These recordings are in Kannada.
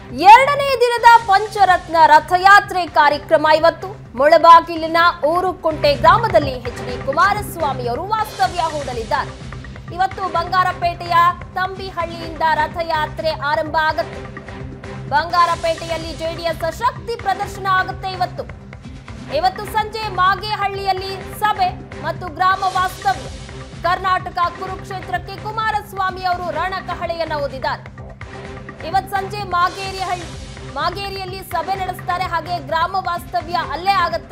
ಎರಡನೇ ದಿನದ ಪಂಚರತ್ನ ರಥಯಾತ್ರೆ ಕಾರ್ಯಕ್ರಮ ಇವತ್ತು ಮುಳಬಾಗಿಲಿನ ಊರುಕುಂಟೆ ಗ್ರಾಮದಲ್ಲಿ ಎಚ್ ಡಿ ಕುಮಾರಸ್ವಾಮಿ ಅವರು ವಾಸ್ತವ್ಯ ಹೂಡಲಿದ್ದಾರೆ ಇವತ್ತು ಬಂಗಾರಪೇಟೆಯ ತಂಬಿಹಳ್ಳಿಯಿಂದ ರಥಯಾತ್ರೆ ಆರಂಭ ಆಗುತ್ತೆ ಬಂಗಾರಪೇಟೆಯಲ್ಲಿ ಜೆಡಿಎಸ್ ಶಕ್ತಿ ಪ್ರದರ್ಶನ ಆಗುತ್ತೆ ಇವತ್ತು ಇವತ್ತು ಸಂಜೆ ಮಾಗೇಹಳ್ಳಿಯಲ್ಲಿ ಸಭೆ ಮತ್ತು ಗ್ರಾಮ ವಾಸ್ತವ್ಯ ಕರ್ನಾಟಕ ಕುರುಕ್ಷೇತ್ರಕ್ಕೆ ಕುಮಾರಸ್ವಾಮಿ ಅವರು ರಣಕಹಳೆಯನ್ನ ಓದಿದ್ದಾರೆ ಇವತ್ ಸಂಜೆ ಮಾಗೇರಿ ಹಳ್ಳಿ ಮಾಗೇರಿಯಲ್ಲಿ ಸಭೆ ನಡೆಸ್ತಾರೆ ಹಾಗೆ ಗ್ರಾಮ ವಾಸ್ತವ್ಯ ಅಲ್ಲೇ ಆಗತ್ತೆ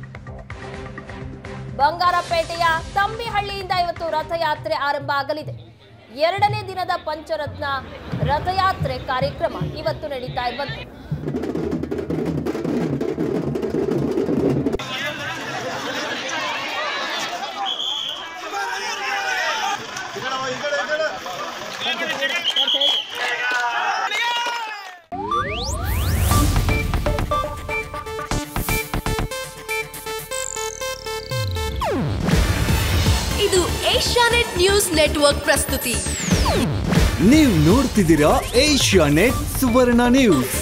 ಬಂಗಾರಪೇಟೆಯ ತಂಬಿಹಳ್ಳಿಯಿಂದ ಇವತ್ತು ರಥಯಾತ್ರೆ ಆರಂಭ ಆಗಲಿದೆ ಎರಡನೇ ದಿನದ ಪಂಚರತ್ನ ರಥಯಾತ್ರೆ ಕಾರ್ಯಕ್ರಮ ಇವತ್ತು ನಡೀತಾ ಇವತ್ತು ಇದು ಏಷ್ಯಾನೆಟ್ ನ್ಯೂಸ್ ನೆಟ್ವರ್ಕ್ ಪ್ರಸ್ತುತಿ ನೀವು ನೋಡ್ತಿದ್ದೀರಾ ಏಷ್ಯಾ ನೆಟ್ ಸುವರ್ಣ ನ್ಯೂಸ್